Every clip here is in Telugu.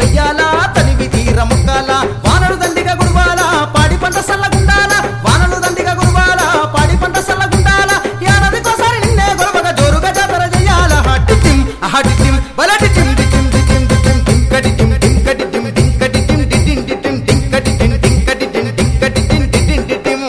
వెయ్యాల తనివి తీర మొక్కాల వానలు దండిగా గురువాల పాడి పంట సల్లగుండాల వానలు దండిగా గురువాల పాడి పంట సల్లగుండాల ఏడాదికోసారి నిన్నే గొడవగా జోరుగా జాతర చెయ్యాల హట్టి టిమ్ హట్టి టిమ్ బలటి టిమ్ డి టిమ్ డి టిమ్ డి టిమ్ టింకటి టిమ్ టింకటి టిమ్ టింకటి టిమ్ డి టిమ్ డి టిమ్ టింకటి టిమ్ టింకటి టిమ్ టింకటి టిమ్ డి టిమ్ డి టిమ్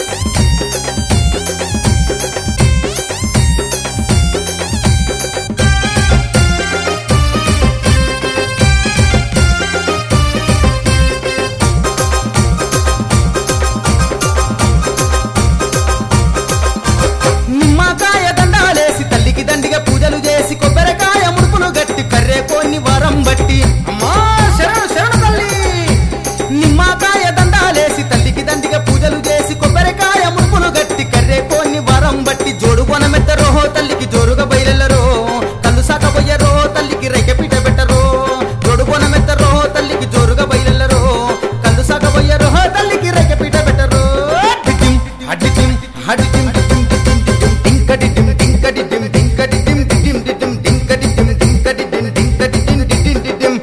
నిమ్మకాయ దండాలేసి తల్లికి దండిగా పూజలు చేసి కొబ్బరికాయ ముడుపులు గట్టి కర్రే కొన్ని వరం బట్టి అమ్మా శరణు శరణు తల్లి నిమ్మకాయ దండాలేసి తల్లికి దండిగా పూజలు చేసి కొబ్బరికాయ ముడుపులు గట్టి కర్రే కొన్ని వరం బట్టి జోడు కొనమెత్తరో తల్లికి జోరుగా బయలెల్లరో కళ్ళు సాకపోయ్యరో తల్లికి రైకెపిట పెట్టరో జోడు కొనమెత్తరో తల్లికి జోరుగా బయలెల్లరో కళ్ళు సాకపోయ్యరో తల్లికి రైకెపిట పెట్టరో టిటిం హడిటిం హడిటిం టిటిం టిటిం టిటిం టింకటి టిం టింకటి టిం టింకటి టిం టిటిం టిటిం టింకటి టిం టింకటి టిం టింకటి టిం టిటిం టిటిం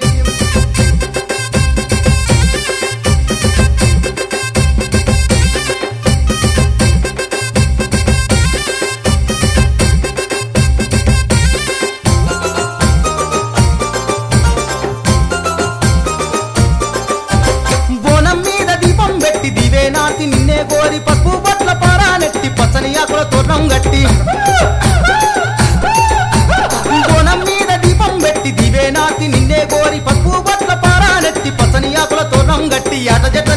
బోనం మీద దీపం పెట్టి దివే నాటి నిన్నే గోరి పసుపు బట్ల పారానెట్టి పచ్చని ఆకుల తోటం గట్టి బోనం మీద దీపం పెట్టి దివే నాటి నిన్నే గోరి పసుపు బట్ల పారానెట్టి పచ్చని ఆకుల తోటం గట్టి ఆట జట్ల